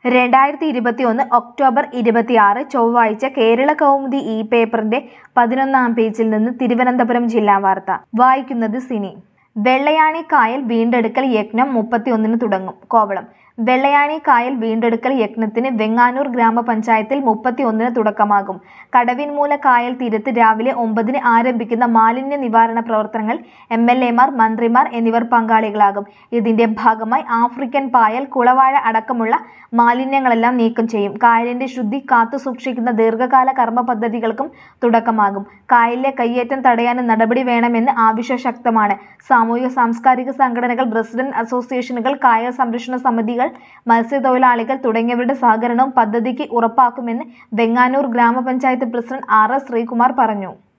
രണ്ടായിരത്തി ഇരുപത്തിയൊന്ന് ഒക്ടോബർ ഇരുപത്തിയാറ് ചൊവ്വാഴ്ച കേരള കൗമുദി ഈ പേപ്പറിന്റെ പതിനൊന്നാം പേജിൽ നിന്ന് തിരുവനന്തപുരം ജില്ലാ വാർത്ത വായിക്കുന്നത് സിനി വെള്ളയാണി കായൽ വീണ്ടെടുക്കൽ യജ്ഞം മുപ്പത്തിയൊന്നിന് തുടങ്ങും കോവളം വെള്ളയാണി കായൽ വീണ്ടെടുക്കൽ യജ്ഞത്തിന് വെങ്ങാനൂർ ഗ്രാമപഞ്ചായത്തിൽ മുപ്പത്തിയൊന്നിന് തുടക്കമാകും കടവിൻമൂല കായൽ തീരത്ത് രാവിലെ ഒമ്പതിന് ആരംഭിക്കുന്ന മാലിന്യ നിവാരണ പ്രവർത്തനങ്ങൾ എം എൽ എമാർ മന്ത്രിമാർ എന്നിവർ പങ്കാളികളാകും ഇതിന്റെ ഭാഗമായി ആഫ്രിക്കൻ പായൽ കുളവാഴ അടക്കമുള്ള മാലിന്യങ്ങളെല്ലാം നീക്കം ചെയ്യും കായലിന്റെ ശുദ്ധി കാത്തു സൂക്ഷിക്കുന്ന ദീർഘകാല കർമ്മ പദ്ധതികൾക്കും തുടക്കമാകും കായലിലെ കയ്യേറ്റം തടയാനും നടപടി വേണമെന്ന് ആവശ്യം ശക്തമാണ് സാമൂഹിക സാംസ്കാരിക സംഘടനകൾ റെസിഡന്റ് അസോസിയേഷനുകൾ കായൽ സംരക്ഷണ സമിതികൾ മത്സ്യത്തൊഴിലാളികൾ തുടങ്ങിയവരുടെ സഹകരണവും പദ്ധതിക്ക് ഉറപ്പാക്കുമെന്ന് വെങ്ങാനൂർ ഗ്രാമപഞ്ചായത്ത് പ്രസിഡന്റ് ആർ എസ് ശ്രീകുമാർ പറഞ്ഞു